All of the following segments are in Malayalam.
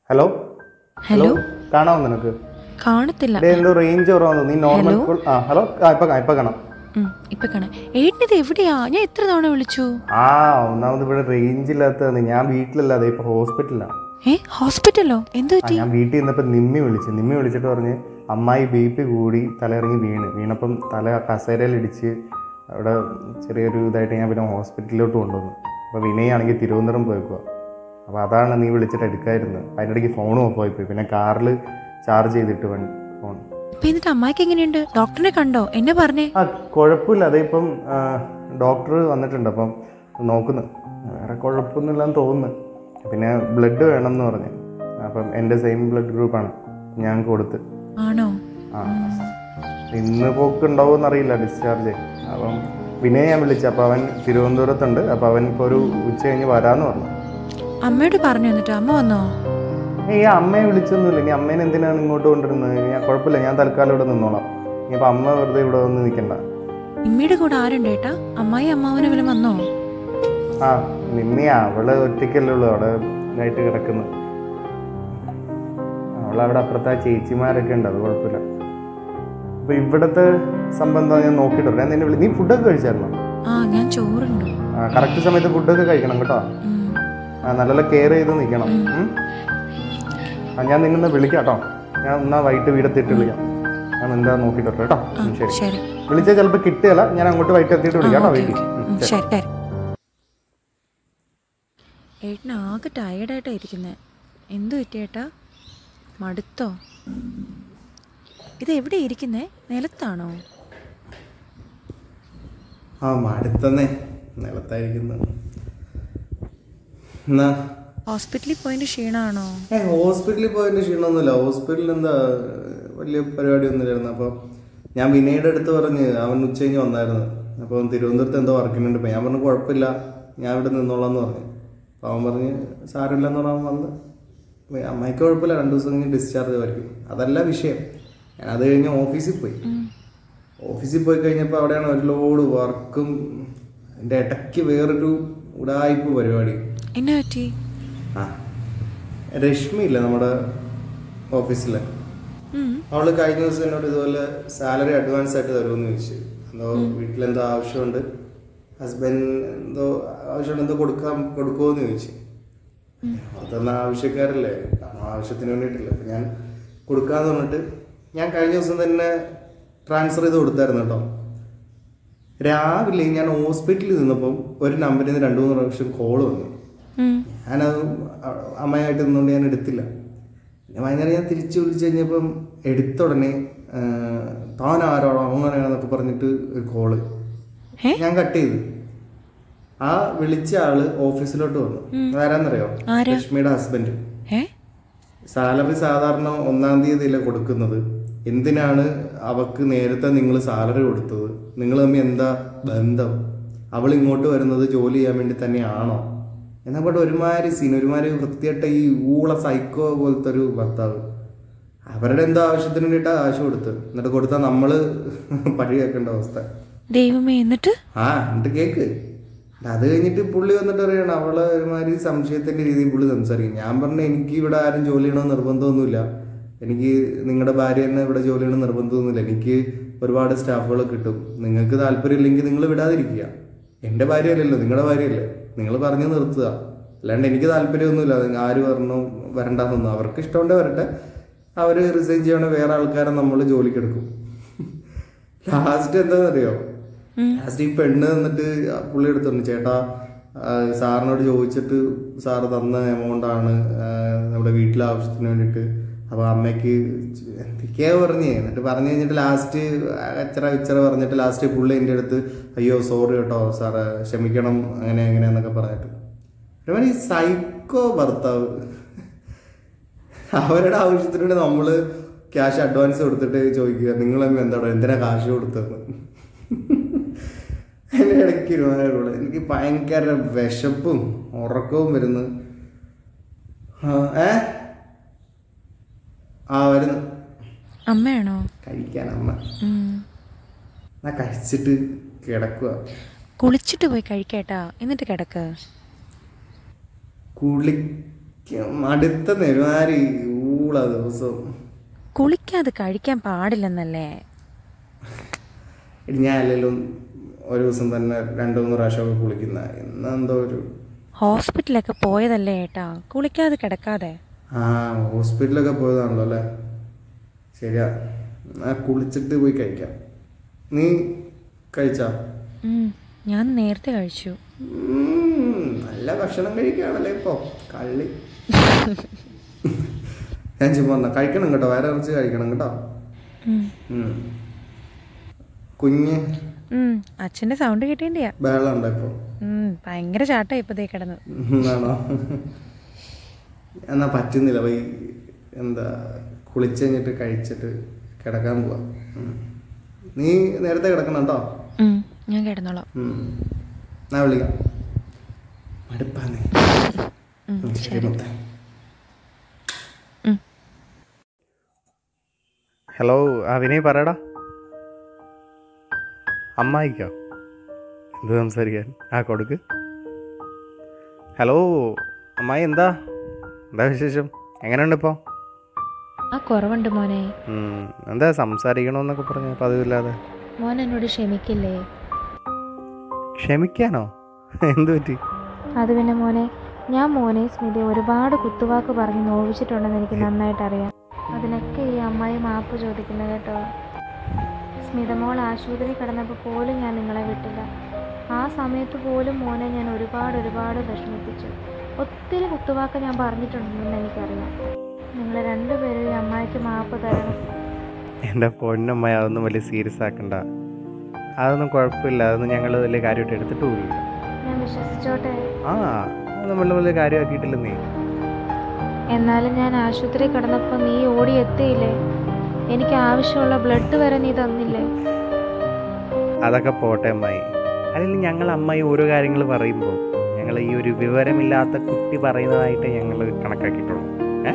ഹലോ ഹലോ കാണാമോ നിനക്ക് കാണത്തില്ല ഡേ എന്തോ റേഞ്ച് കുറവാന്ന് നീ നോർമൽ കോൾ ആ ഹലോ ആ ഇപ്പൊ കാ- ഇപ്പൊ കാണാം ഉം, ഇപ്പൊ കാണാം ഏട്ടനിത് എവിടെയാ ഞാൻ എത്ര തവണ വിളിച്ചു ആ ഒന്നാമത് ഇവിടെ റേഞ്ച് ഇല്ലാത്തതാണ് ഞാൻ വീട്ടിലല്ല അതെ ഇപ്പൊ ഹോസ്പിറ്റലിലാണ് ഏ ഹോസ്പിറ്റലോ എന്ത് ആ പറ്റി ഞാൻ വീട്ടിൽ നിന്നപ്പോൾ നിമ്മി വിളിച്ചു നിമ്മി വിളിച്ചിട്ട് പറഞ്ഞ് അമ്മായി ബി പി കൂടി തലയിറങ്ങി വീണ് വീണപ്പം തല കസേരയിൽ ഇടിച്ച് അവിടെ ചെറിയൊരു ഇതായിട്ട് ഞാൻ പിന്നെ ഹോസ്പിറ്റലിലോട്ട് കൊണ്ടുവന്നു അപ്പോൾ വിനയാണെങ്കിൽ തിരുവനന്തപുരം പോയിക്കുക അപ്പോൾ അതാണ് നീ വിളിച്ചിട്ട് എടുക്കായിരുന്നു അതിൻ്റെ ഇടയ്ക്ക് ഫോണും ഓഫ് ആയിപ്പോയി പിന്നെ കാറിൽ ചാർജ് ചെയ്തിട്ട് വൺ ഫോൺ ഇപ്പൊ എന്നിട്ട് അമ്മായിക്ക് എങ്ങനെയുണ്ട് ഡോക്ടറിനെ കണ്ടോ എന്നെ പറഞ്ഞേ ആ കുഴപ്പമില്ല അതിപ്പം ഡോക്ടർ വന്നിട്ടുണ്ട് അപ്പം നോക്കുന്നു വേറെ കുഴപ്പമൊന്നുമില്ലെന്ന് തോന്നുന്നു പിന്നെ ബ്ലഡ് വേണം എന്ന് പറഞ്ഞു അപ്പം എൻ്റെ സെയിം ബ്ലഡ് ഗ്രൂപ്പാണ് ഞാൻ കൊടുത്ത് ആണോ ആ ഇന്ന് പോക്ക് ഉണ്ടാവുമെന്ന് അറിയില്ല ഡിസ്ചാർജ് അപ്പം വിനയ ഞാൻ വിളിച്ചു അപ്പോൾ അവൻ തിരുവനന്തപുരത്തുണ്ട് അപ്പോൾ അവൻ ഇപ്പോൾ ഒരു ഉച്ച കഴിഞ്ഞ് വരാമെന്ന് പറഞ്ഞു അമ്മയോട് പറഞ്ഞു എന്നിട്ട് അമ്മ വന്നോ ഏയ് അമ്മയെ വിളിച്ചൊന്നുമില്ല ഇനി അമ്മേനെ എന്തിനാണ് ഇങ്ങോട്ട് കൊണ്ടുവരുന്നത് ഞാൻ കുഴപ്പമില്ല ഞാൻ തൽക്കാലം ഇവിടെ നിന്നോളാം ഇനിയിപ്പോൾ അമ്മ വെറുതെ ഇവിടെ വന്ന് നിൽക്കണ്ട ഇമ്മയുടെ കൂടെ ആരുണ്ട് ഏട്ടാ അമ്മായി അമ്മാവനെ വല്ലതും വന്നോ ആ നിമ്മിയാ അവള് ഒറ്റയ്ക്കല്ലേ ഉള്ളൂ അവിടെ ഇതായിട്ട് കിടക്കുന്നു അവളവിടെ അപ്പുറത്തെ ആ ചേച്ചിമാരൊക്കെ ഉണ്ട് അത് കുഴപ്പമില്ല അപ്പൊ ഇവിടത്തെ സംബന്ധം ഞാൻ നോക്കിയിട്ട് വരാം. ഞാൻ നിന്നെ വിളി നീ ഫുഡൊക്കെ കഴിച്ചായിരുന്നോ ആ ഞാൻ ചോറുണ്ടു ആ കറക്റ്റ് സമയത്ത് ഫുഡൊക്കെ കഴിക്കണം കേട്ടോ ഉം. ആ നല്ലോണം കെയർ ചെയ്ത് നിൽക്കണം ഉം. ആ ഞാൻ നിന്നെ വിളിക്കാം കേട്ടോ ഞാൻ എന്നാ വൈകിട്ട് വീടെത്തിയിട്ട് വിളിക്കാം ഞാൻ എന്താ നോക്കിയിട്ട് വരാം കേട്ടോ ആ ഉം, ശരി ശരി വിളിച്ചാൽ ചിലപ്പോൾ കിട്ടുകയില്ല ഞാൻ അങ്ങോട്ട് വൈകിട്ട് എത്തിയിട്ട് ആ, വിളിക്കാം കേട്ടോ ഓക്കേ, വീട്ടിൽ ഓക്കേ. ഉം, ശരി ശരി ഏട്ടന് ആകെ ടയേർഡായിട്ടാ ഇരിക്കുന്നത് എന്തു പറ്റിയേട്ടാ മടുത്തോ ഇത് എവിടെ ഇരിക്കുന്നേ നിലത്താണോ ആ മടുത്തന്നേ നിലത്തായിരിക്കുന്നു എന്നാ ഹോസ്പിറ്റലിൽ പോയതിന്റെ ക്ഷീണമാണോ ഏ ഹോസ്പിറ്റലിൽ പോയതിന്റെ ക്ഷീണമൊന്നുമില്ല ഹോസ്പിറ്റലിൽ എന്താ വലിയ പരിപാടി ഒന്നുമില്ലായിരുന്നു അപ്പോൾ ഞാൻ വിനയുടെ അടുത്ത് പറഞ്ഞ് അവൻ ഉച്ച കഴിഞ്ഞ് വന്നായിരുന്നു അപ്പോൾ തിരുവനന്തപുരത്ത് എന്തോ വർക്കിനുണ്ട് ഇപ്പം ഞാൻ പറഞ്ഞു കുഴപ്പമില്ല ഞാൻ ഇവിടെ നിന്നോളാം എന്ന് പറഞ്ഞു അപ്പോൾ അവൻ പറഞ്ഞ് സാരമില്ലെന്ന് പറഞ്ഞാൽ അവൻ വന്ന് ഇപ്പൊ അമ്മയ്ക്ക് കുഴപ്പമില്ല രണ്ട് ദിവസം കഴിഞ്ഞ് ഡിസ്ചാർജ് ആയിരിക്കും അതല്ല വിഷയം ഞാൻ അത് കഴിഞ്ഞ് ഓഫീസിൽ പോയി ഓഫീസിൽ പോയി കഴിഞ്ഞപ്പോൾ അവിടെയാണ് ഒരു ലോഡ് വർക്കും എൻ്റെ ഇടയ്ക്ക് വേറൊരു ഉടായ്പ പരിപാടി എന്നാ പറ്റി ആ രശ്മി ഇല്ല നമ്മുടെ ഓഫീസിലെ ഉം. അവള് കഴിഞ്ഞ ദിവസം എന്നോട് ഇതുപോലെ സാലറി അഡ്വാൻസ് ആയിട്ട് തരുമെന്ന് ചോദിച്ചു എന്തോ വീട്ടിലെന്തോ ആവശ്യമുണ്ട് ഹസ്ബൻഡ് എന്തോ ആവശ്യമുണ്ട് എന്തോ കൊടുക്കാൻ കൊടുക്കുമോന്ന് ചോദിച്ചു അതൊന്നും ആവശ്യക്കാരല്ലേ നമ്മൾ ആവശ്യത്തിന് വേണ്ടിയിട്ടില്ല അപ്പം ഞാൻ കൊടുക്കാന്ന് പറഞ്ഞിട്ട് ഞാൻ കഴിഞ്ഞ ദിവസം തന്നെ ട്രാൻസ്ഫർ ചെയ്ത് കൊടുത്തായിരുന്നു കേട്ടോ രാവിലെ ഞാൻ ഹോസ്പിറ്റലിൽ നിന്നപ്പം ഒരു നമ്പറിൽ നിന്ന് രണ്ടു മൂന്ന് പ്രാവശ്യം കോൾ വന്നു ഉം. ഞാനത് അ- അമ്മയായിട്ട് നിന്നുകൊണ്ട് ഞാൻ എടുത്തില്ല പിന്നെ വൈകുന്നേരം ഞാൻ തിരിച്ചു വിളിച്ചു കഴിഞ്ഞപ്പം എടുത്ത ഉടനെ ആ, താൻ ആരോടോ അങ്ങനെയാണെന്നൊക്കെ പറഞ്ഞിട്ട് ഒരു കോള് ഏ? ഞാൻ കട്ട് ചെയ്തു ആ വിളിച്ച ആള് ഓഫീസിലോട്ട് വന്നു ആരാന്നറിയോ ആരാ? ലക്ഷ്മിയുടെ ഹസ്ബൻഡ് ഏ സാലറി സാധാരണ ഒന്നാം തീയതിയിലെ കൊടുക്കുന്നത് എന്തിനാണ് അവക്ക് നേരത്തെ നിങ്ങൾ സാലറി കൊടുത്തത് നിങ്ങൾ തമ്മിൽ എന്താ ബന്ധം അവൾ ഇങ്ങോട്ട് വരുന്നത് ജോലി ചെയ്യാൻ വേണ്ടി തന്നെയാണോ എന്നാ പോട്ടെ ഒരുമാതിരി സീൻ ഒരുമാതിരി വൃത്തിയായിട്ട ഈ ഊള സൈക്കോ പോലത്തെ ഒരു ഭർത്താവ് അവരുടെ എന്തോ ആവശ്യത്തിന് വേണ്ടിയിട്ടാ കാശ് കൊടുത്ത് എന്നിട്ട് കൊടുത്താൽ നമ്മള് പഴി കേൾക്കേണ്ട അവസ്ഥ ദൈവമേ എന്നിട്ട് ആ എന്നിട്ട് കേക്ക് അത് കഴിഞ്ഞിട്ട് പുള്ളി വന്നിട്ട് പറയണം അവളെ ഒരുമാതിരി സംശയത്തിന്റെ രീതിയിൽ പുള്ളി സംസാരിക്കും ഞാൻ പറഞ്ഞ എനിക്ക് ഇവിടെ ആരും ജോലി ചെയ്യണമെന്ന് നിർബന്ധമൊന്നുമില്ല എനിക്ക് നിങ്ങളുടെ ഭാര്യ തന്നെ ഇവിടെ ജോലി ചെയ്യണമെന്ന് നിർബന്ധമൊന്നുമില്ല എനിക്ക് ഒരുപാട് സ്റ്റാഫുകൾ കിട്ടും നിങ്ങൾക്ക് താല്പര്യമില്ലെങ്കിൽ നിങ്ങൾ വിടാതിരിക്കുക എൻ്റെ ഭാര്യയല്ലല്ലോ നിങ്ങളുടെ ഭാര്യയല്ലേ നിങ്ങൾ പറഞ്ഞു നിർത്തുക അല്ലാണ്ട് എനിക്ക് താല്പര്യമൊന്നുമില്ല നിങ്ങൾ ആര് പറഞ്ഞു വരണ്ടെന്നൊന്നും അവർക്ക് ഇഷ്ടമുണ്ടേ വരട്ടെ അവർ റിസൈൻ ചെയ്യണ വേറെ ആൾക്കാരെ നമ്മൾ ജോലിക്കെടുക്കും ലാസ്റ്റ് എന്താണെന്നറിയോ ലാസ്റ്റ് ഈ പെണ്ണ് എന്നിട്ട് പുള്ളി എടുത്തോണ്ട് ചേട്ടാ ആ, സാറിനോട് ചോദിച്ചിട്ട് സാറ് തന്ന എമൗണ്ട് ആണ് ആ, നമ്മുടെ വീട്ടിലെ ആവശ്യത്തിന് വേണ്ടിയിട്ട് അപ്പൊ അമ്മയ്ക്ക് എന്തൊക്കെയാ പറഞ്ഞേ എന്നിട്ട് പറഞ്ഞു കഴിഞ്ഞിട്ട് ലാസ്റ്റ് അച്ചറ ഇച്ചറ പറഞ്ഞിട്ട് ലാസ്റ്റ് പുള്ളി എൻ്റെ അടുത്ത് അയ്യോ സോറി കേട്ടോ സാറ് ക്ഷമിക്കണം അങ്ങനെ അങ്ങനെ എന്നൊക്കെ പറഞ്ഞിട്ട് ഒരുമാതിരി ഈ സൈക്കോ ഭർത്താവ് അവരുടെ ആവശ്യത്തിന് വേണ്ടി നമ്മള് ക്യാഷ് അഡ്വാൻസ് കൊടുത്തിട്ട് ചോദിക്കുക നിങ്ങൾ എന്താണോ എന്തിനാ കാശ് കൊടുത്തതെന്ന് അതിന്റെ ഇടയ്ക്ക് ഇരുപതിനായിരം എനിക്ക് ഭയങ്കര വിശപ്പും ഉറക്കവും വരുന്നു ആ, ഏ ആ വരുന്നു അമ്മയാണോ കഴിക്കാൻ അമ്മ ഉം. ഞാൻ കഴിച്ചിട്ട് കിടക്കുക കുളിച്ചിട്ട് പോയി കഴിക്കേട്ടാ എന്നിട്ട് കിടക്ക് അടുത്ത നെരുമാരി ഊള ദിവസവും കുളിക്കാതെ കഴിക്കാൻ പാടില്ലെന്നല്ലേ എടി ഞാൻ അല്ലെങ്കിലും ഒരു ദിവസം തന്നെ രണ്ട് മൂന്ന് പ്രാവശ്യമൊക്കെ കുളിക്കുന്ന ഇന്നെന്തോ ഒരു ഹോസ്പിറ്റലൊക്കെ പോയതല്ലേ ഏട്ടാ കുളിക്കാതെ കിടക്കാതെ ആ ഹോസ്പിറ്റലൊക്കെ പോയതാണല്ലോ അല്ലേ ശരിയാ ആ കുളിച്ചിട്ട് പോയി കഴിക്കാം നീ കഴിച്ചാ ഉം, ഞാൻ നേരത്തെ കഴിച്ചു ഉം, നല്ല ഭക്ഷണം കഴിക്കുകയാണല്ലേ ഇപ്പൊ കള്ളി ഞാൻ ചുമ്മാ പറഞ്ഞ കഴിക്കണം കേട്ടോ വയറ് ഇറച്ചി കഴിക്കണം കേട്ടോ ഉം. ഉം. കുഞ്ഞ് ഉം, അച്ഛന്റെ സൗണ്ട് കിട്ടേണ്ടിയാ ബഹളം ഉണ്ടോ ഇപ്പൊ ഉം, ഭയങ്കര ചാട്ടാ ഇപ്പതേ കിടന്നത് ആണോ എന്നാ പറ്റുന്നില്ല പോയി എന്താ കുളിച്ച് കഴിഞ്ഞിട്ട് കഴിച്ചിട്ട് കിടക്കാൻ പോവാ ഉം. നീ നേരത്തെ കിടക്കണം കേട്ടോ ഉം, ഞാൻ കിടന്നോളാം ഉം. ഞാൻ വിളിക്കാം മടുപ്പാന്നേ ഉം, ഉം, ശരി ശരി മുത്തേ ഉം. ഹലോ ആ വിനയ് പറയടാ അമ്മായിക്കോ എന്ത് സംസാരിക്കാൻ ആ കൊടുക്ക് ഹലോ അമ്മായി എന്താ എന്താ വിശേഷം എങ്ങനെയുണ്ട് ഇപ്പോൾ ആ കുറവുണ്ട് മോനെ എന്താ സംസാരിക്കണമെന്നൊക്കെ പറഞ്ഞു പതിവില്ലാതെ മോൻ എന്നോട് ക്ഷമിക്കില്ലേ ക്ഷമിക്കാനോ എന്ത് പറ്റി അത് പിന്നെ മോനെ ഞാൻ മോനെ സ്മിതി ഒരുപാട് കുത്തുവാക്ക് പറഞ്ഞ് നോവിച്ചിട്ടുണ്ടെന്ന് എനിക്ക് നന്നായിട്ട് അറിയാം അതിനൊക്കെ ഈ അമ്മായി മാപ്പ് ചോദിക്കുന്നു കേട്ടോ സ്മിത മോൾ ആശുപത്രി കിടന്നപ്പോൾ പോലും ഞാൻ നിങ്ങളെ വിട്ടില്ല ആ സമയത്ത് പോലും മോനെ ഞാൻ ഒരുപാട് ഒരുപാട് വിഷമിപ്പിച്ചു ഒത്തിരി കുത്തുവാക്ക് ഞാൻ പറഞ്ഞിട്ടുണ്ടെന്ന് എനിക്കറിയാം നിങ്ങൾ രണ്ടുപേരും ഈ അമ്മായിക്ക് മാപ്പ് തരണം എൻ്റെ പൊന്നമ്മ അതൊന്നും വലിയ സീരിയസ് ആക്കണ്ട അതൊന്നും കുഴപ്പമില്ല അതൊന്നും ഞങ്ങൾ വലിയ കാര്യമായിട്ട് എടുത്തിട്ടുമില്ല ഞാൻ വിശ്വസിച്ചോട്ടെ ആ അത് നമ്മൾ വലിയ കാര്യമാക്കിയിട്ടില്ല നീ എന്നാലും ഞാൻ ആശുപത്രി കിടന്നപ്പോൾ നീ ഓടി എത്തിയില്ലേ എനിക്ക് ആവശ്യമുള്ള ബ്ലഡ് വരെ നീ തന്നില്ലേ അതൊക്കെ പോട്ടെ അമ്മായി അല്ലെങ്കിൽ ഞങ്ങൾ അമ്മായി ഓരോ കാര്യങ്ങൾ പറയുമ്പോൾ ഞങ്ങൾ ഈ ഒരു വിവരമില്ലാത്ത കുട്ടി പറയുന്നതായിട്ട് ഞങ്ങൾ കണക്കാക്കിയിട്ടുള്ളൂ ഏ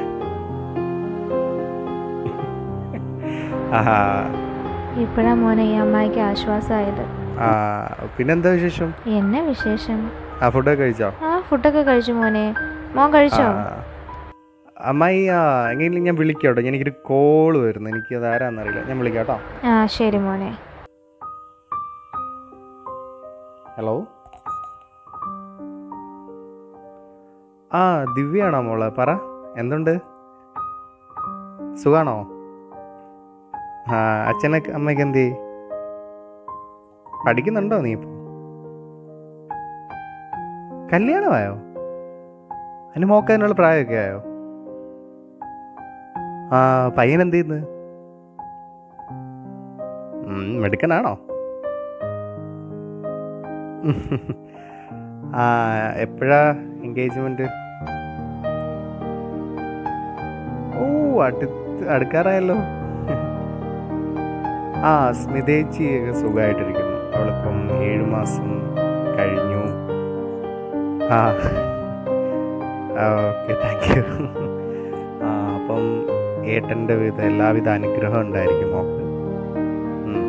ആഹാ ഇപ്പോഴാ മോനെ ഈ അമ്മായിക്ക് ആശ്വാസമായത് ആ പിന്നെന്താ വിശേഷം എന്നെ വിശേഷം ആ ഫുഡൊക്കെ കഴിച്ചോ ആ ഫുഡൊക്കെ കഴിച്ചു മോനെ മോൻ കഴിച്ചോ ആ. അമ്മായി ആ എങ്ങനെയും ഞാൻ വിളിക്കാം കേട്ടോ എനിക്കൊരു കോള് വരുന്നു എനിക്ക് അത് ആരാന്നറിയില്ല ഞാൻ വിളിക്കാം കേട്ടോ ആ ശരി മോനെ ഹലോ ആ ദിവ്യാണോ മോളെ പറ എന്തുണ്ട് സുഖാണോ ആ അച്ഛനൊക്കെ അമ്മയ്ക്ക് എന്ത് ചെയ്യ്? പഠിക്കുന്നുണ്ടോ നീ ഇപ്പോൾ കല്യാണമായോ അതിന് മോക്കതിനുള്ള പ്രായമൊക്കെ ആയോ ആ പയ്യൻ എന്ത് ചെയ്യുന്നു ഉം, മിടുക്കനാണോ ആ എപ്പോഴാ എൻഗേജ്മെന്റ് ഓ അടുത്ത് അടുക്കാറായല്ലോ ആ സ്മിതേച്ചി സുഖമായിട്ടിരിക്കുന്നു അവളിപ്പം ഏഴു മാസം കഴിഞ്ഞു ആ ഓക്കെ താങ്ക് യു ആ അപ്പം ഏട്ടൻ്റെ വിധ എല്ലാവിധ അനുഗ്രഹം ഉണ്ടായിരിക്കും മോക്ക് ഉം.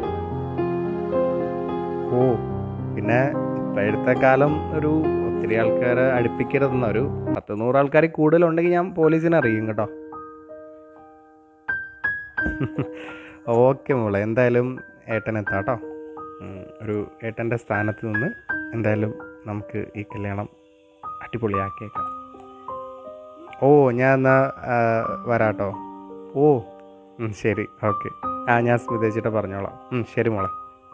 ഓ പിന്നെ ഇപ്പോഴത്തെ കാലം ഒരു ഒത്തിരി ആൾക്കാരെ അടുപ്പിക്കരുതെന്ന ഒരു പത്ത് നൂറ് ആൾക്കാർ കൂടുതലുണ്ടെങ്കിൽ ഞാൻ പോലീസിനെ അറിയും കേട്ടോ ഓക്കെ മോളെ എന്തായാലും ഏട്ടൻ എത്താം കേട്ടോ ഉം, ഒരു ഏട്ടൻ്റെ സ്ഥാനത്ത് നിന്ന് എന്തായാലും നമുക്ക് ഈ കല്യാണം അടിപൊളിയാക്കിയേക്കാം ഓ ഞാൻ എന്നാ ആ, വരാട്ടോ ഓ ഉം, ശരി ഓക്കെ ആ ഞാൻ സ്മിതേച്ചിട്ട് പറഞ്ഞോളാം ഉം, ശരി മോളെ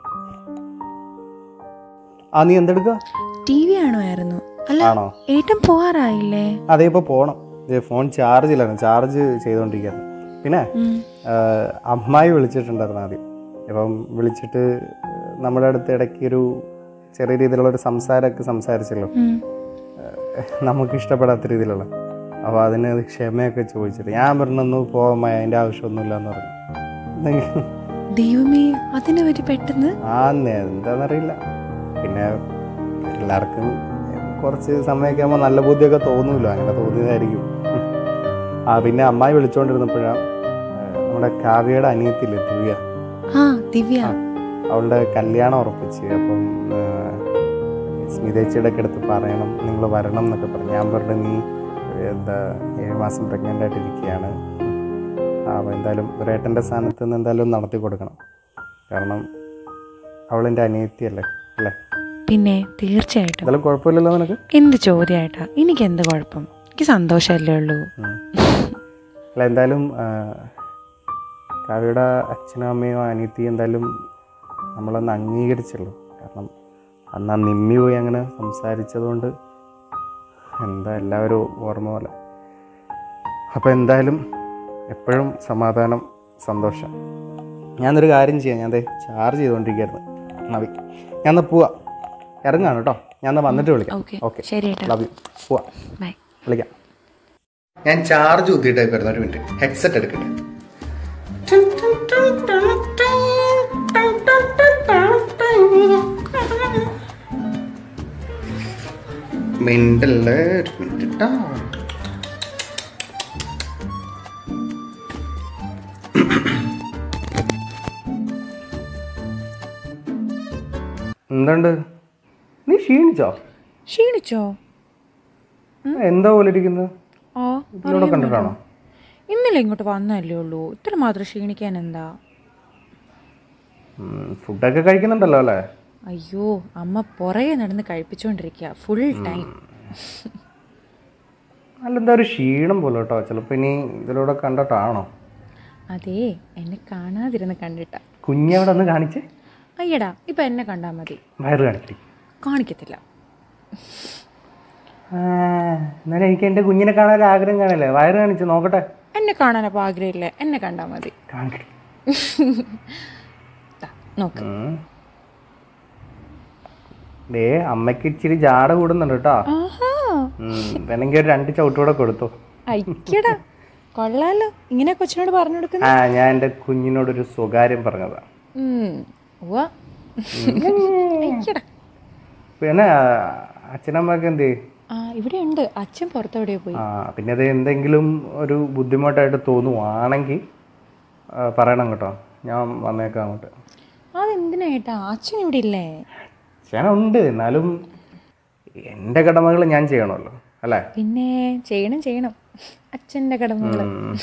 ആ നീ എന്തെടുക്കുക ടി വി ആണോയായിരുന്നു അല്ല ആണോ ഏട്ടൻ പോവാറായില്ലേ അതെ ഇപ്പോൾ പോകണം ഇത് ഫോൺ ചാർജിലാണ് ചാർജ് ചെയ്തുകൊണ്ടിരിക്കുകയാണ് പിന്നെ ഉം. ആ, അമ്മായി വിളിച്ചിട്ടുണ്ടായിരുന്നു ആദ്യം ഇപ്പം വിളിച്ചിട്ട് നമ്മുടെ അടുത്ത് ഇടയ്ക്ക് ഒരു ചെറിയ രീതിയിലുള്ള ഒരു സംസാരമൊക്കെ സംസാരിച്ചല്ലോ ഉം. നമുക്ക് ഇഷ്ടപ്പെടാത്ത രീതിയിലുള്ള അപ്പോൾ അതിന് ക്ഷമയൊക്കെ ചോദിച്ചിട്ട് ഞാൻ പറഞ്ഞൊന്നു പോകാൻ അതിൻ്റെ ആവശ്യമൊന്നുമില്ല എന്ന് പറഞ്ഞു എന്തെങ്കിലും ദൈവമേ അതിനെ പറ്റി പെട്ടെന്ന് ആ എന്താണെന്നറിയില്ല പിന്നെ എല്ലാവർക്കും കുറച്ച് സമയമൊക്കെ ആകുമ്പോൾ നല്ല ബുദ്ധിയൊക്കെ തോന്നുമല്ലോ അങ്ങനെ തോന്നിയതായിരിക്കും ആ പിന്നെ അമ്മായി വിളിച്ചുകൊണ്ടിരുന്നപ്പോഴാണ് നമ്മുടെ കാവ്യയുടെ അനിയത്തില്ലേ ദിവ്യ ആ ദിവ്യ ആ. അവളുടെ കല്യാണം ഉറപ്പിച്ച് അപ്പം ആ, സ്മിതേച്ചിയുടെ ഒക്കെ അടുത്ത് പറയണം നിങ്ങൾ വരണം എന്നൊക്കെ പറഞ്ഞു ഞാൻ പറഞ്ഞു നീ എന്താ ഏഴ് മാസം പ്രഗ്നൻ്റ് ആയിട്ടിരിക്കുകയാണ് അപ്പോൾ എന്തായാലും ഒരേട്ടൻ്റെ സ്ഥാനത്ത് നിന്ന് എന്തായാലും ഒന്ന് നടത്തി കൊടുക്കണം കാരണം അവളെൻ്റെ അനിയത്തിയല്ലേ അല്ലേ പിന്നെ തീർച്ചയായിട്ടും എന്തായാലും കുഴപ്പമില്ലല്ലോ നിനക്ക് എന്ത് ചോദ്യമായിട്ടാ എനിക്ക് എന്ത് കുഴപ്പം എനിക്ക് സന്തോഷമല്ലേ ഉള്ളൂ ഉം. അല്ല എന്തായാലും ആ, കാവ്യയുടെ അച്ഛനും അമ്മയും അനിയത്തിയും എന്തായാലും നമ്മളൊന്ന് അംഗീകരിച്ചുള്ളൂ കാരണം അന്ന് ആ നിമ്മി പോയി അങ്ങനെ സംസാരിച്ചതുകൊണ്ട് എന്താ എല്ലാവരും ഓർമ്മ പോലെ അപ്പോൾ എന്തായാലും എപ്പോഴും സമാധാനം സന്തോഷം ഞാനൊരു കാര്യം ചെയ്യാം ഞാൻ ദേ ചാർജ് ചെയ്തുകൊണ്ടിരിക്കുകയായിരുന്നു നവി ഞാൻ എന്നാൽ പോവാ ഇറങ്ങാണ് കേട്ടോ ഞാൻ എന്നാൽ വന്നിട്ട് വിളിക്കാം ഓക്കെ ഓക്കെ ശരി ഏട്ടാ ലവ് യു പോവാ ബൈ വിളിക്കാം ഞാൻ ചാർജ് കുത്തിയിട്ടേക്ക് വരുന്ന ഒരു മിനിറ്റ് ഹെഡ്സെറ്റ് എടുക്കട്ടെ മിണ്ടല്ല ഒരു മിനിറ്റ് ട്ടോ. എന്തുണ്ട് നീ ക്ഷീണിച്ചോ ക്ഷീണിച്ചോ എന്താ പോലെ ഇരിക്കുന്നത് ആ ഇതിലൂടെ കണ്ടിട്ടാണോ ഇന്നലെ ഇങ്ങോട്ട് വന്നല്ലേ ഉള്ളൂ ഇത്ര മാത്രം ക്ഷീണിക്കാൻ എന്താ ഉം, ഫുഡൊക്കെ കഴിക്കുന്നുണ്ടല്ലോ അല്ലേ അയ്യോ അമ്മ പുറകെ നടന്ന് കഴിപ്പിച്ചുകൊണ്ടിരിക്കുക ഫുൾ ടൈം അല്ല എന്താ ഒരു ക്ഷീണം പോലെ കേട്ടോ ചിലപ്പോൾ ഇനി ഇതിലൂടെ കണ്ടിട്ടാണോ അതേ എന്നെ കാണാതിരുന്ന് കണ്ടിട്ട കുഞ്ഞവിടെ ഒന്ന് കാണിച്ചേ അയ്യടാ ഇപ്പൊ എന്നെ കണ്ടാ മതി വയറ് കാണിച്ചിട്ട് കാണിക്കത്തില്ല എന്നാലും എനിക്ക് എൻ്റെ കുഞ്ഞിനെ കാണാൻ ഒരു ആഗ്രഹം കാണല്ലേ വയറ് കാണിച്ച് നോക്കട്ടെ എന്നെ കാണാനപ്പോ ആഗ്രഹമില്ല എന്നെ കണ്ടാ മതി കാണിക്കട്ടെ ദാ, നോക്ക് ഉം. ദേ അമ്മയ്ക്ക് ഇച്ചിരി ജാട കൂടുന്നുണ്ട് കേട്ടോ ആഹാ ഉം, വേണമെങ്കിൽ ഒരു രണ്ട് ചവിട്ടൂടെ കൊടുത്തു അയ്യടാ കൊള്ളാലോ ഇങ്ങനെ കൊച്ചിനോട് പറഞ്ഞു കൊടുക്കുന്ന ആ ഞാൻ എൻ്റെ കുഞ്ഞിനോടൊരു സ്വകാര്യം പറഞ്ഞതാ ഉവ്വ അയ്യടാ പിന്നെ ആ, അച്ഛനമ്മയൊക്കെ എന്ത് ചെയ്യും? ആ ഇവിടെ ഉണ്ട് അച്ഛൻ പുറത്തെവിടെയോ പോയി ആ പിന്നെ അത് എന്തെങ്കിലും ഒരു ബുദ്ധിമുട്ടായിട്ട് തോന്നുവാണെങ്കിൽ ആ, പറയണം കേട്ടോ ഞാൻ വന്നേക്കാം അങ്ങോട്ട് അതെന്തിനാ ഏട്ടാ അച്ഛൻ ഇവിടെ ഇല്ലേ ഉണ്ട് എന്നാലും എൻ്റെ കടമകൾ ഞാൻ ചെയ്യണമല്ലോ അല്ലേ പിന്നെ ചെയ്യണം ചെയ്യണം അച്ഛൻ്റെ കടമകള് ഉം.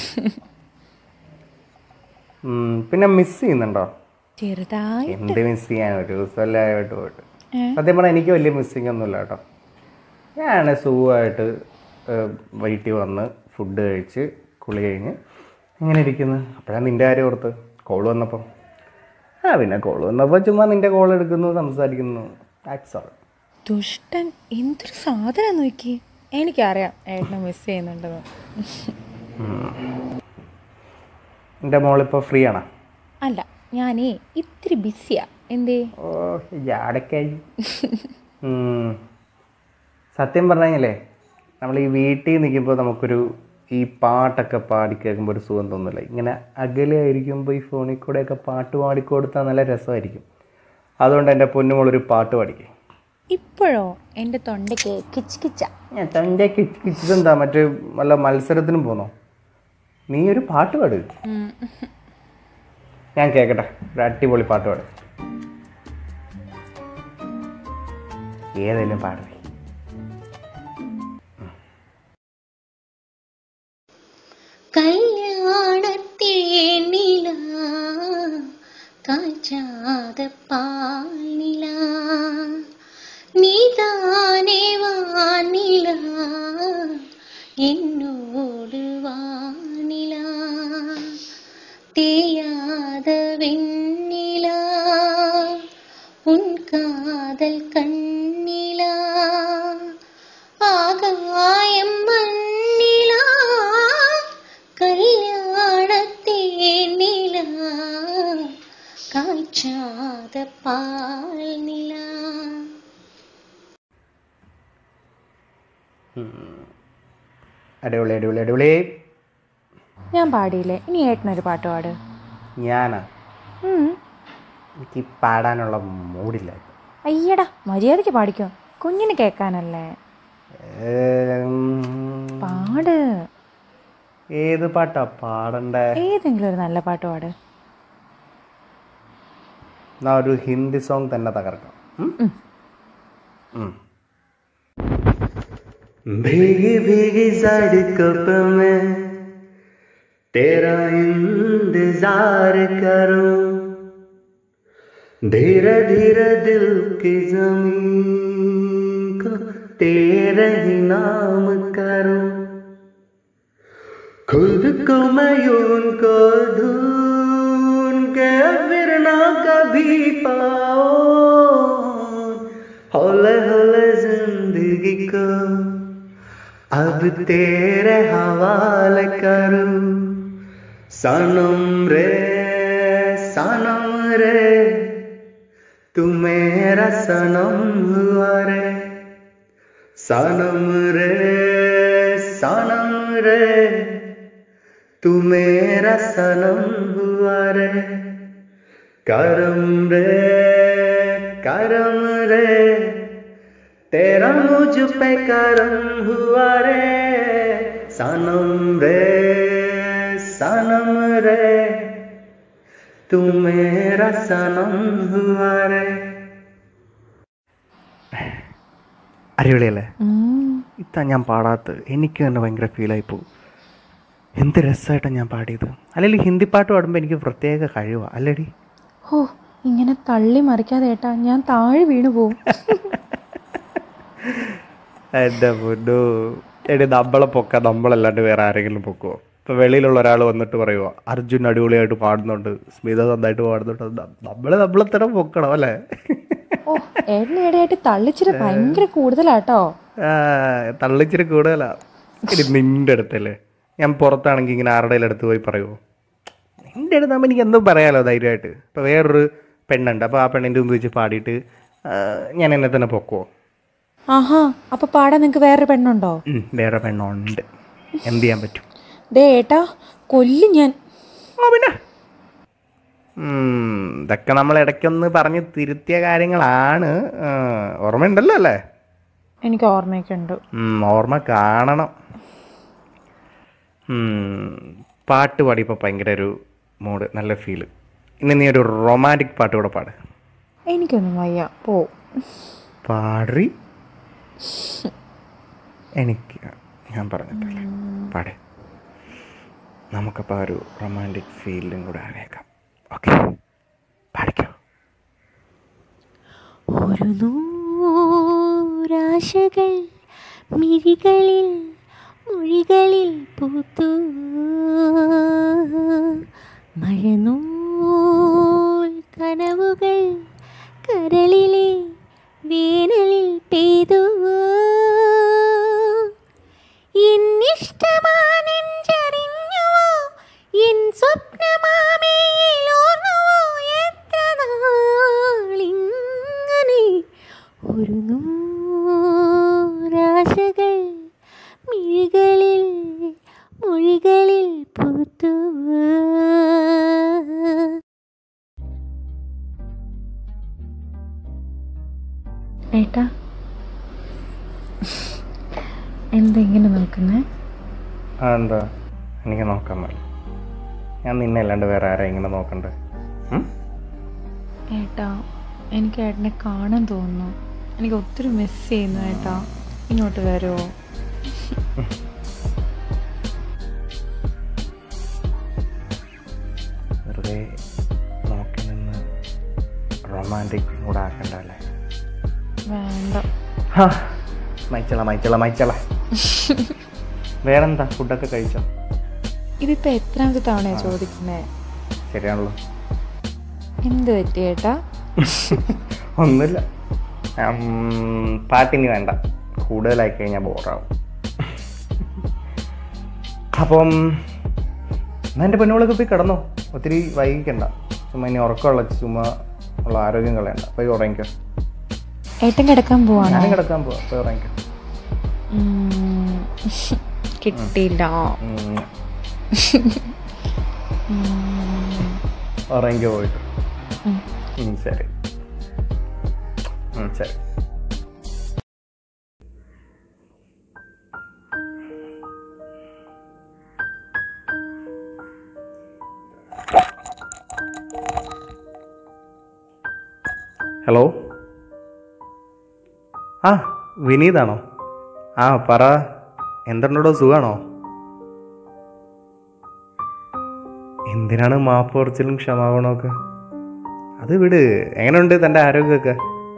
ഉം, പിന്നെ മിസ് ചെയ്യുന്നുണ്ടോ ചെറുതായി എന്ത് മിസ് ചെയ്യാൻ ഒരു ദിവസമല്ലേ ആയിട്ട് പോയിട്ട് ഏ? സത്യം പറഞ്ഞാൽ എനിക്ക് വലിയ മിസ്സിങ് ഒന്നുമില്ല കേട്ടോ ഞാൻ സുഖമായിട്ട് ഏഹ്, വീട്ടിൽ വന്ന് ഫുഡ് കഴിച്ച് കുളി കഴിഞ്ഞ് ഇങ്ങനെ ഇരിക്കുന്നു അപ്പോഴാണ് നിൻ്റെ കാര്യം ഓർത്ത് കോൾ വന്നപ്പോൾ ആ പിന്നെ കോൾ വന്നപ്പോൾ ചുമ്മാ നിൻ്റെ കോൾ എടുക്കുന്നു സംസാരിക്കുന്നു ദാറ്റ്സ് ഓൾ ദുഷ്ടൻ എന്തൊരു സാധനം നോക്കി എനിക്കറിയാം ഏട്ടനെ മിസ് ചെയ്യുന്നുണ്ടെന്ന് എൻ്റെ മോളിപ്പോൾ ഫ്രീ ആണോ അല്ല ഞാനേ ഇത്തിരി ബിസിയാ എന്തേ ഓ ജാടക്കായി ഉം. സത്യം പറഞ്ഞാലേ നമ്മൾ ഈ വീട്ടിൽ നിൽക്കുമ്പോൾ നമുക്കൊരു ഈ പാട്ടൊക്കെ പാടി കേൾക്കുമ്പോൾ ഒരു സുഖം തോന്നില്ല ഇങ്ങനെ അകലെ ആയിരിക്കുമ്പോൾ ഈ ഫോണിൽ കൂടെയൊക്കെ പാട്ട് പാടിക്കൊടുത്താൽ നല്ല രസമായിരിക്കും അതുകൊണ്ട് എൻ്റെ പൊന്നുമോളൊരു പാട്ട് പാടിക്കേ ഇപ്പോഴോ എൻ്റെ തൊണ്ടയ്ക്ക് കിച്ച് കിച്ച ഞാൻ തൻ്റെ കിച്ച് കിച്ചതെന്താ മറ്റേ വല്ല മത്സരത്തിനും പോന്നോ നീ ഒരു പാട്ട് പാട് ഞാൻ കേൾക്കട്ടെ ഒരു അടിപൊളി പാട്ട് പാട് ഏതെങ്കിലും പാടേ കല്യാണത്തേനില കാച്ചാത പാലില നീതാനേ വാനില എന്നോട് വാനില தேயாத வெண்ணிலா உன் காதல் கண்ணிலா ஆகாயம் மண்ணிலா கல்யாணத்தே நிலா காய்ச்சாத பால் நிலா അടിപൊളി അടിപൊളി അടിപൊളി ഞാൻ പാടിയില്ലേ ഇനി ഏട്ടനൊരു പാട്ട് പാട് ഞാനാ ഉം. എനിക്ക് പാടാനുള്ള മൂടില്ല അയ്യടാ മര്യാദയ്ക്ക് പാടിക്കോ കുഞ്ഞിന് കേൾക്കാനല്ലേ ഏം, പാട് ഏത് പാട്ടാ പാടണ്ടേ ഏതെങ്കിലും ഒരു നല്ല പാട്ട് പാട് എന്നാ ഒരു ഹിന്ദി സോങ് തന്നെ തകർക്കാം ഉം? ഉം. ഉം. भीगी भीगी सड़कों पे मैं तेरा इंतजार करूं धीरे धीरे दिल की जमीन को तेरे ही नाम करूं खुद को मैं यूं को ढूंढ के फिर ना कभी पाओ हौले हौले जिंदगी को अब तेरे हवाले करूं सनम रे सनम रे तू मेरा सनम हुआ रे सनम रे सनम रे तू मेरा सनम हुआ रे करम रे करम रे तेरा मुझ पे करम हुआ रे सनम रे सनम रे तू मेरा सनम हुआ रे അടിപൊളിയല്ലേ ഇത്താ ഞാൻ പാടാത്തത് എനിക്ക് തന്നെ ഭയങ്കര ഫീലായി പോകും എന്ത് രസമായിട്ടാണ് ഞാൻ പാടിയത് അല്ലെങ്കിൽ ഹിന്ദി പാട്ട് പാടുമ്പോൾ എനിക്ക് പ്രത്യേക കഴിവാണ് അല്ലേടി ഓ ഇങ്ങനെ തള്ളി മറിക്കാതെ ഏട്ടാ ഞാൻ താഴെ വീണു പോവും എൻ്റെ പൊന്നു എടി നമ്മളെ പൊക്ക നമ്മളല്ലാണ്ട് വേറെ ആരെങ്കിലും പൊക്കുമോ ഇപ്പം വെളിയിലുള്ള ഒരാൾ വന്നിട്ട് പറയുമോ അർജുൻ അടിപൊളിയായിട്ട് പാടുന്നുണ്ട് സ്മിത നന്നായിട്ട് പാടുന്നുണ്ട് നമ്മൾ നമ്മളെ തന്നെ പൊക്കണം അല്ലേ ഓ ഏട്ടന് ഇടയായിട്ട് തള്ളിച്ചിരി ഭയങ്കര കൂടുതലാട്ടോ ആ, തള്ളിച്ചിരി കൂടുതലാ എടി നിൻ്റെ അടുത്തല്ലേ ഞാൻ പുറത്താണെങ്കിൽ ഇങ്ങനെ ആരുടെ അടുത്ത് പോയി പറയുമോ നിൻ്റെ അടുത്താകുമ്പോൾ എനിക്ക് എന്തും പറയാലോ ധൈര്യമായിട്ട് ഇപ്പോൾ വേറൊരു പെണ്ണുണ്ട് അപ്പോൾ ആ പെണ്ണിൻ്റെ മുമ്പ് വെച്ച് പാടിയിട്ട് ആ, ഞാൻ എന്നെ തന്നെ പൊക്കുമോ ആഹാ അപ്പൊ പാടാൻ നിങ്ങക്ക് വേറൊരു പെണ്ണുണ്ടോ ഉം, വേറെ പെണ്ണുണ്ട് എന്ത് ചെയ്യാൻ പറ്റും ദേ ഏട്ടാ കൊല്ലും ഞാൻ ആ പിന്നെ ഉം, ഇതൊക്കെ നമ്മൾ ഇടയ്ക്കൊന്ന് പറഞ്ഞ് തിരുത്തിയ കാര്യങ്ങളാണ് ആ, ഓർമ്മയുണ്ടല്ലോ അല്ലേ എനിക്ക് ഓർമ്മയൊക്കെ ഉണ്ട് ഉം, ഓർമ്മ കാണണം ഉം, പാട്ട് പാടിയപ്പോൾ ഭയങ്കര ഒരു മൂഡ് നല്ല ഫീല് ഇനി നീ ഒരു റൊമാൻറ്റിക് പാട്ട് കൂടെ പാട് എനിക്കൊന്നും വയ്യ പോ പാടി എനിക്ക് ഞാൻ പറഞ്ഞിട്ടില്ലേ പാട് നമുക്കപ്പോൾ ആ ഒരു റൊമാൻറ്റിക് ഫീലിലും കൂടെ ആവേക്കാം ഓക്കെ പാടിക്കോ ഒരു നൂറാശകൾ മിഴികളിൽ മൊഴികളിൽ പൂത്തു മഴനൂൽ കനവുകൾ കരളിലെ വേനലിൽ പെയ്തു എന്നിഷ്ടമാനെഞ്ചറിഞ്ഞുവോ എൻ സ്വപ്നമാമേലോർന്നുവോ എത്ര നാളിങ്ങനെ ഒരു നൂറാശകൾ മിഴികളിൽ മൊഴികളിൽ പൂത്തു ഏട്ടാ എന്താ ഇങ്ങനെ നോക്കുന്നേ ആ എന്താ എനിക്ക് നോക്കാൻ മേല ഞാൻ നിന്നെ അല്ലാണ്ട് വേറെ ആരാ ഇങ്ങനെ നോക്കണ്ടേ ഉം? ഏട്ടാ എനിക്ക് ഏട്ടനെ കാണാൻ തോന്നുന്നു എനിക്ക് ഒത്തിരി മിസ് ചെയ്യുന്നു ഏട്ടാ ഇങ്ങോട്ട് വരുമോ വെറുതെ നോക്കി നിന്ന് റൊമാൻറ്റിക് കൂടെ ആക്കണ്ടല്ലേ വേണ്ട ഹാ, മൈച്ചള മൈച്ചള മൈച്ചള വേറെന്താ ഫുഡൊക്കെ കഴിച്ചോ ഇതിപ്പോ എത്രാമത്തെ തവണയാ ചോദിക്കുന്നേ ശരിയാണല്ലോ എന്ത് പറ്റി ഏട്ടാ ഒന്നുമില്ല ഉം, പാട്ടിനി വേണ്ട കൂടുതലായി കഴിഞ്ഞാൽ ബോറാവും അപ്പം എന്നാ എൻ്റെ പെണ്ണുകളൊക്കെ പോയി കിടന്നോ ഒത്തിരി വൈകിക്കണ്ട ചുമ്മാ ഇനി ഉറക്കമുള്ള ചുമ്മാ ഉള്ള ആരോഗ്യം കളയണ്ട പോയി ഉറങ്ങിക്കോ ഏട്ടൻ കിടക്കാൻ പോവാണോ ഞാനും കിടക്കാൻ പോവാ പോയി ഉറങ്ങിക്കോ ഉം, കിട്ടിയില്ല ഉം. ഉറങ്ങിക്കോ പോയിട്ട് ഉം, ശരി ഉം, ശരി ഹലോ ആ വിനീതാണോ ആ പറ എന്തുണ്ടോ സുഖാണോ എന്തിനാണ് മാപ്പ് പറച്ചിലും ക്ഷമാപണമൊക്കെ അത് വിട് എങ്ങനെയുണ്ട് തൻ്റെ ആരോഗ്യമൊക്കെ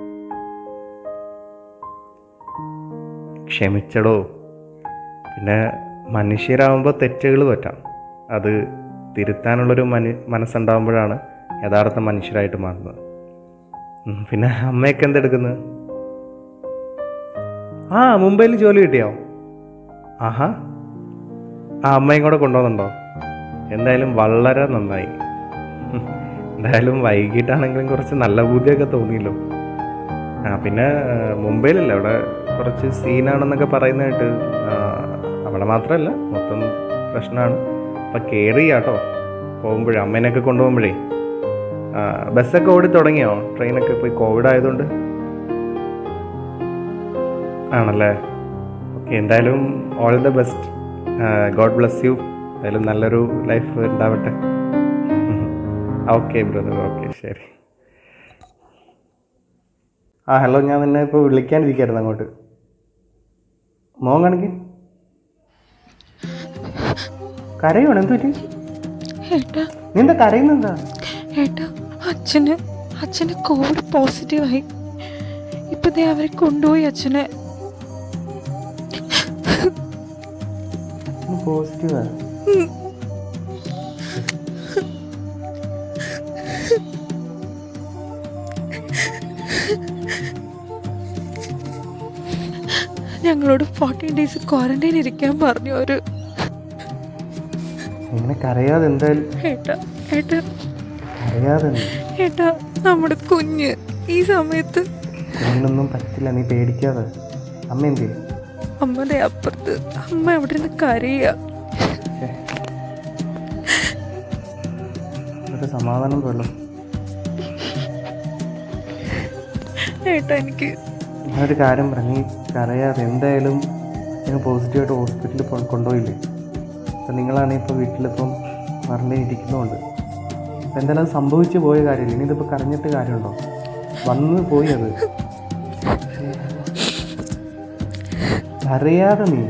ക്ഷമിച്ചടോ പിന്നെ മനുഷ്യരാകുമ്പോൾ തെറ്റുകൾ പറ്റാം അത് തിരുത്താനുള്ളൊരു മനു മനസ്സുണ്ടാകുമ്പോഴാണ് യഥാർത്ഥ മനുഷ്യരായിട്ട് മാറുന്നത് ഉം, പിന്നെ അമ്മയൊക്കെ എന്തെടുക്കുന്നത് ആ മുംബൈയിൽ ജോലി കിട്ടിയോ ആഹാ ആ അമ്മയും കൂടെ കൊണ്ടുപോകുന്നുണ്ടോ എന്തായാലും വളരെ നന്നായി ഉം, എന്തായാലും വൈകിട്ടാണെങ്കിലും കുറച്ച് നല്ല ബുദ്ധിയൊക്കെ തോന്നിയല്ലോ ആ പിന്നെ ആ, മുംബൈയിലല്ല അവിടെ കുറച്ച് സീനാണെന്നൊക്കെ പറയുന്നതായിട്ട് ആ, അവിടെ മാത്രമല്ല മൊത്തം പ്രശ്നമാണ് അപ്പം കെയർ ചെയ്യാട്ടോ പോകുമ്പോഴേ അമ്മേനെയൊക്കെ കൊണ്ടുപോകുമ്പോഴേ ആ, ബസ്സൊക്കെ ഓടി തുടങ്ങിയോ ട്രെയിനൊക്കെ പോയി കോവിഡ് ആയതുകൊണ്ട് ആണല്ലേ ഓക്കെ എന്തായാലും all the best God bless you എന്തായാലും നല്ലൊരു ലൈഫ് ഉണ്ടാവട്ടെ ഓക്കെ ബ്രദർ ഓക്കെ ശരി ആ ഹലോ ഞാൻ നിന്നെ ഇപ്പോൾ വിളിക്കാനിരിക്കായിരുന്നു അങ്ങോട്ട് മോൻ കാണിക്ക് കരയുവാണ് എന്ത് പറ്റി ഏട്ടാ നീ എന്താ കരയുന്നെന്താ ഏട്ടാ അച്ഛന് അച്ഛന് കോവിഡ് പോസിറ്റീവായി ഇപ്പൊ ദേ അവരെ കൊണ്ടുപോയി അച്ഛനെ പോസിറ്റീവാ ഞങ്ങളോട് ഫോർട്ടീൻ ഡേയ്സ് ക്വാറന്റൈൻ ഇരിക്കാൻ പറഞ്ഞു ഒരു ഇങ്ങനെ കരയാതെ എന്തായാലും ഏട്ടാ ഏട്ടാ കരയാതെ നീ. ഏട്ടാ നമ്മുടെ കുഞ്ഞ് ഈ സമയത്ത് ഇതിനൊന്നും പറ്റില്ല നീ പേടിക്കാതെ അമ്മ എന്ത് ചെയ്യും അമ്മയുടെ അപ്പുറത്ത് അമ്മ അവിടെ നിന്ന് കരയുക ഒരു സമാധാനം പോലും ഏട്ടാ എനിക്ക് ഞാനൊരു കാര്യം പറഞ്ഞു നീ കരയാതെ എന്തായാലും നിങ്ങൾ പോസിറ്റീവായിട്ട് ഹോസ്പിറ്റലിൽ പോ കൊണ്ടുപോയില്ലേ അപ്പം നിങ്ങളാണെങ്കിൽ ഇപ്പോൾ വീട്ടിലിപ്പം പറഞ്ഞിരിക്കുന്നുണ്ട് അപ്പം എന്തായാലും അത് സംഭവിച്ചു പോയ കാര്യമില്ല ഇനി ഇതിപ്പോൾ കരഞ്ഞിട്ട് കാര്യമുണ്ടോ വന്ന് പോയി അത് കരയാതെ നീ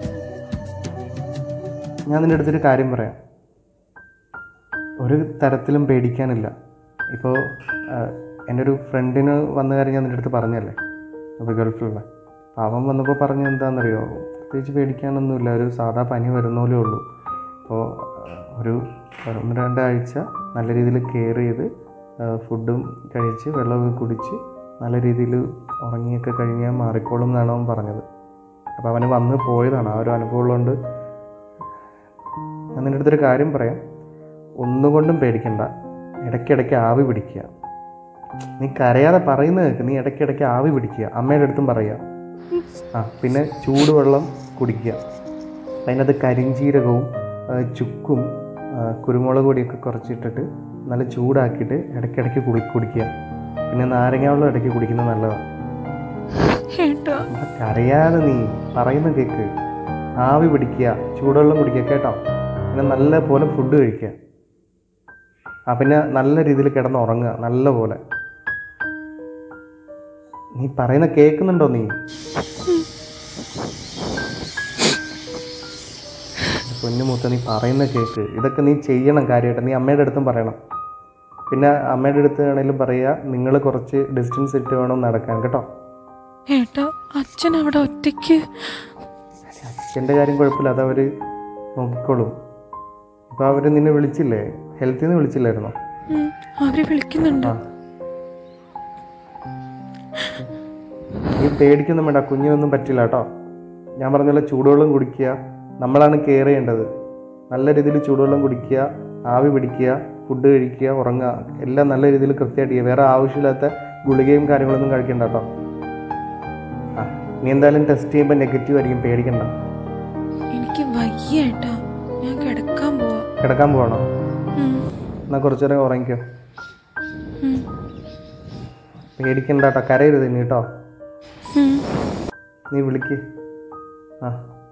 ഞാൻ നിൻ്റെ അടുത്തൊരു കാര്യം പറയാം ഒരു തരത്തിലും പേടിക്കാനില്ല ഇപ്പോൾ എൻ്റെ ഒരു ഫ്രണ്ടിന് വന്ന കാര്യം ഞാൻ നിൻ്റെ അടുത്ത് പറഞ്ഞല്ലേ അപ്പോൾ ഗൾഫിലുള്ള അപ്പോൾ അവൻ വന്നപ്പോൾ പറഞ്ഞത് എന്താണെന്നറിയോ പ്രത്യേകിച്ച് പേടിക്കാനൊന്നുമില്ല ഒരു സാധാ പനി വരുന്ന പോലെ ഉള്ളൂ അപ്പോൾ ഒരു ഒന്ന് രണ്ടാഴ്ച നല്ല രീതിയിൽ കെയർ ചെയ്ത് ഫുഡും കഴിച്ച് വെള്ളമൊക്കെ കുടിച്ച് നല്ല രീതിയിൽ ഉറങ്ങിയൊക്കെ കഴിഞ്ഞാൽ മാറിക്കോളും എന്നാണ് അവൻ പറഞ്ഞത് അപ്പോൾ അവന് വന്ന് പോയതാണ് ആ ഒരു അനുഭവം ഉള്ളതുകൊണ്ട് ഞാൻ നിൻ്റെ അടുത്തൊരു കാര്യം പറയാം ഒന്നുകൊണ്ടും പേടിക്കണ്ട ഇടയ്ക്കിടയ്ക്ക് ആവി പിടിക്കുക നീ കരയാതെ പറയുന്നത് കേൾക്ക് നീ ഇടയ്ക്കിടയ്ക്ക് ആവി പിടിക്കുക അമ്മയുടെ അടുത്തും പറയുക ആ പിന്നെ ചൂടുവെള്ളം കുടിക്കുക അതിനകത്ത് കരിഞ്ചീരകവും ആ, ചുക്കും ആ, കുരുമുളക് പൊടിയൊക്കെ കുറച്ചിട്ടിട്ട് നല്ല ചൂടാക്കിയിട്ട് ഇടയ്ക്കിടയ്ക്ക് കുടി കുടിക്കുക പിന്നെ നാരങ്ങ വെള്ളം ഇടയ്ക്ക് കുടിക്കുന്നത് നല്ലതാണ് ഏട്ടാ അപ്പൊ കരയാതെ നീ പറയുന്ന കേക്ക് ആവി പിടിക്കുക ചൂടുവെള്ളം കുടിക്കുക കേട്ടോ പിന്നെ നല്ല പോലെ ഫുഡ് കഴിക്കുക ആ പിന്നെ നല്ല രീതിയിൽ കിടന്ന് ഉറങ്ങുക നല്ല പോലെ നീ പറയുന്ന കേൾക്കുന്നുണ്ടോ നീ പൊന്നുമൂത്ത നീ പറയുന്ന കേക്ക് ഇതൊക്കെ നീ ചെയ്യണം കാര്യമായിട്ട് നീ അമ്മയുടെ അടുത്തും പറയണം പിന്നെ അമ്മയുടെ അടുത്ത് ആണെങ്കിലും പറയുക നിങ്ങൾ കുറച്ച് ഡിസ്റ്റൻസ് ഇട്ട് വേണം നടക്കാൻ കേട്ടോ ഏട്ടാ അച്ഛൻ അവിടെ ഒറ്റയ്ക്ക് അച്ഛൻ്റെ കാര്യം കുഴപ്പമില്ല അതവർ നോക്കിക്കോളും ഇപ്പോൾ അവർ നിന്നെ വിളിച്ചില്ലേ ഹെൽത്തിൽ നിന്ന് വിളിച്ചില്ലായിരുന്നോ ഉം, അവര് വിളിക്കുന്നുണ്ട് ആ നീ പേടിക്കൊന്നും വേണ്ട കുഞ്ഞിനൊന്നും പറ്റില്ല കേട്ടോ ഞാൻ പറഞ്ഞ ചൂടുവെള്ളം കുടിക്കുക നമ്മളാണ് കെയർ ചെയ്യേണ്ടത് നല്ല രീതിയിൽ ചൂടുവെള്ളം കുടിക്കുക ആവി പിടിക്കുക ഫുഡ് കഴിക്കുക ഉറങ്ങുക എല്ലാം നല്ല രീതിയിൽ കൃത്യമായിട്ട് ചെയ്യുക വേറെ ആവശ്യമില്ലാത്ത ഗുളികയും കാര്യങ്ങളൊന്നും കഴിക്കണ്ട കേട്ടോ ആ നീ എന്തായാലും ടെസ്റ്റ് ചെയ്യുമ്പോൾ നെഗറ്റീവ് ആയിരിക്കും പേടിക്കണ്ട എനിക്ക് വയ്യ ഏട്ടാ ഞാൻ കിടക്കാൻ പോവാ കിടക്കാൻ പോകണോ ഉം, എന്നാൽ കുറച്ചു നേരം ഉറങ്ങിക്കോ ഉം, പേടിക്കണ്ട കേട്ടോ കരയരുത് ഇനി കേട്ടോ ഉം. നീ വിളിക്ക് ആ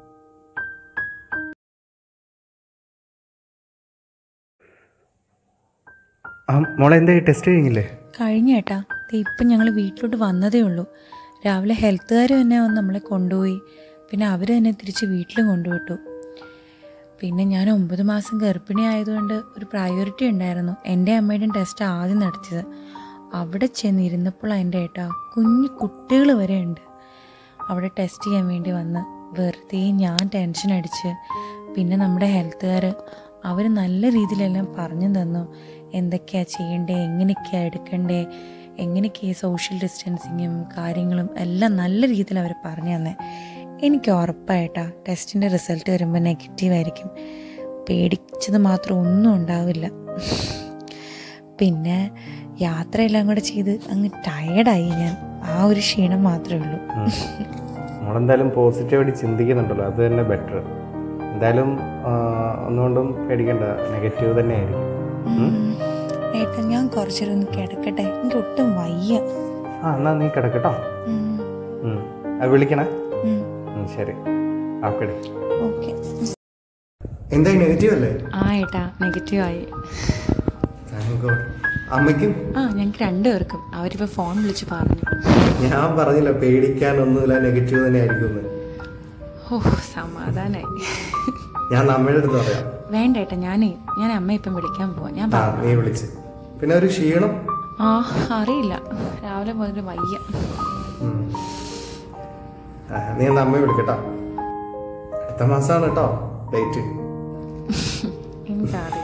ആ മോളെ എന്തായി ടെസ്റ്റ് കഴിഞ്ഞില്ലേ കഴിഞ്ഞ ഏട്ടാ ദേ ഇപ്പം ഞങ്ങൾ വീട്ടിലോട്ട് വന്നതേ ഉള്ളൂ രാവിലെ ഹെൽത്തുകാർ തന്നെ വന്ന് നമ്മളെ കൊണ്ടുപോയി പിന്നെ അവർ തന്നെ തിരിച്ച് വീട്ടിലും കൊണ്ടുവിട്ടു പിന്നെ ഞാൻ ഒമ്പത് മാസം ഗർഭിണി ആയതുകൊണ്ട് ഒരു പ്രയോറിറ്റി ഉണ്ടായിരുന്നു എൻ്റെ അമ്മയുടെയും ടെസ്റ്റ് ആദ്യം നടത്തിയത് അവിടെ ചെന്നിരുന്നപ്പോൾ എൻ്റെ ഏട്ടാ കുഞ്ഞു കുട്ടികൾ വരെ ഉണ്ട് അവിടെ ടെസ്റ്റ് ചെയ്യാൻ വേണ്ടി വന്ന് വെറുതെ ഞാൻ ടെൻഷൻ അടിച്ച് പിന്നെ നമ്മുടെ ഹെൽത്തുകാർ അവർ നല്ല രീതിയിലെല്ലാം പറഞ്ഞു തന്നു എന്തൊക്കെയാണ് ചെയ്യണ്ടേ എങ്ങനെയൊക്കെയാണ് എടുക്കണ്ടേ എങ്ങനെയൊക്കെയാണ് സോഷ്യൽ ഡിസ്റ്റൻസിങ്ങും കാര്യങ്ങളും എല്ലാം നല്ല രീതിയിൽ അവർ പറഞ്ഞു തന്നെ എനിക്ക് ഉറപ്പായിട്ടാ ടെസ്റ്റിൻ്റെ റിസൾട്ട് വരുമ്പോൾ നെഗറ്റീവ് ആയിരിക്കും പേടിച്ചത് മാത്രം ഒന്നും ഉണ്ടാവില്ല പിന്നെ യാത്രയെല്ലാം കൂടെ ചെയ്ത് അങ്ങ് ടയർഡായി ഞാൻ ആ ഒരു ക്ഷീണം മാത്രമേ ഉള്ളൂ നമ്മളെന്തായാലും പോസിറ്റീവായിട്ട് ചിന്തിക്കുന്നുണ്ടല്ലോ അത് തന്നെ ബെറ്റർ എന്തായാലും ആ, ഒന്നുകൊണ്ടും പേടിക്കണ്ട നെഗറ്റീവ് തന്നെ ആയിരിക്കും ഉം. ഏട്ടാ ഞാൻ കുറച്ചേരം ഒന്ന് കിടക്കട്ടെ എനിക്ക് ഒട്ടും വയ്യ ആ എന്നാ നീ കിടക്കട്ടോ ഉം. ഉം. അത് വിളിക്കണേ ഉം. ഉം, ശരി ആക്കടി ഓക്കെ എന്തായി നെഗറ്റീവ് അല്ലേ ആ ഏട്ടാ നെഗറ്റീവ് ആയി Thank God. അമ്മയ്ക്കും ആ ഞങ്ങൾക്ക് രണ്ടുപേർക്കും അവരിപ്പോൾ ഫോൺ വിളിച്ച് പറഞ്ഞു ഞാൻ പറഞ്ഞില്ല പേടിക്കാനൊന്നുമില്ല നെഗറ്റീവ് തന്നെ ആയിരിക്കും ഓ സമാധാനായി ഞാൻ അമ്മയുടെ അടുത്ത് പറയാം വേണ്ട ഏട്ടാ ഞാനേ ഞാൻ അമ്മ ഇപ്പം വിളിക്കാൻ പോവാം ഞാൻ ആ പറഞ്ഞു നീ വിളിച്ച് പിന്നെ ഒരു ക്ഷീണം ആ അറിയില്ല രാവിലെ മുതൽ വയ്യ ഉം. ആ, നീ എന്നാ അമ്മയെ വിളിക്കട്ടോ അടുത്ത മാസമാണ് കേട്ടോ ഡേറ്റ് എനിക്കറിയാം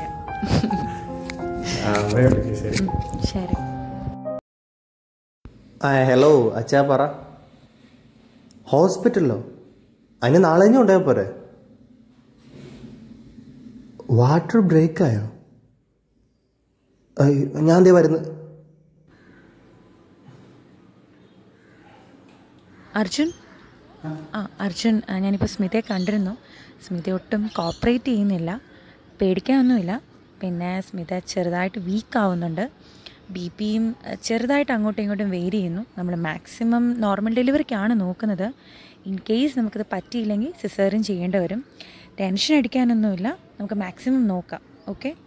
ആ അമ്മയെ വിളിക്കും ശരി ശരി ആ ഹലോ അച്ഛാ പറ ഹോസ്പിറ്റലിലോ അതിന് നാളെ കഴിഞ്ഞ് ഉണ്ടായാൽ പോരെ വാട്ടർ ബ്രേക്കായോ അയ്യോ, ഞാൻ ദേ വരുന്നു അർജുൻ ആ അർജുൻ ആ, ഞാനിപ്പോൾ സ്മിതയെ കണ്ടിരുന്നു സ്മിത ഒട്ടും കോപ്പറേറ്റ് ചെയ്യുന്നില്ല പേടിക്കാനൊന്നുമില്ല പിന്നെ സ്മിത ചെറുതായിട്ട് വീക്ക് ആവുന്നുണ്ട് ബി പിയും ചെറുതായിട്ട് അങ്ങോട്ടും ഇങ്ങോട്ടും വേരി ചെയ്യുന്നു നമ്മൾ മാക്സിമം നോർമൽ ഡെലിവറിക്കാണ് നോക്കുന്നത് ഇൻ കേസ് നമുക്കത് പറ്റിയില്ലെങ്കിൽ സിസേറിയൻ ചെയ്യേണ്ടി വരും ടെൻഷൻ അടിക്കാനൊന്നുമില്ല നമുക്ക് മാക്സിമം നോക്കാം ഓക്കെ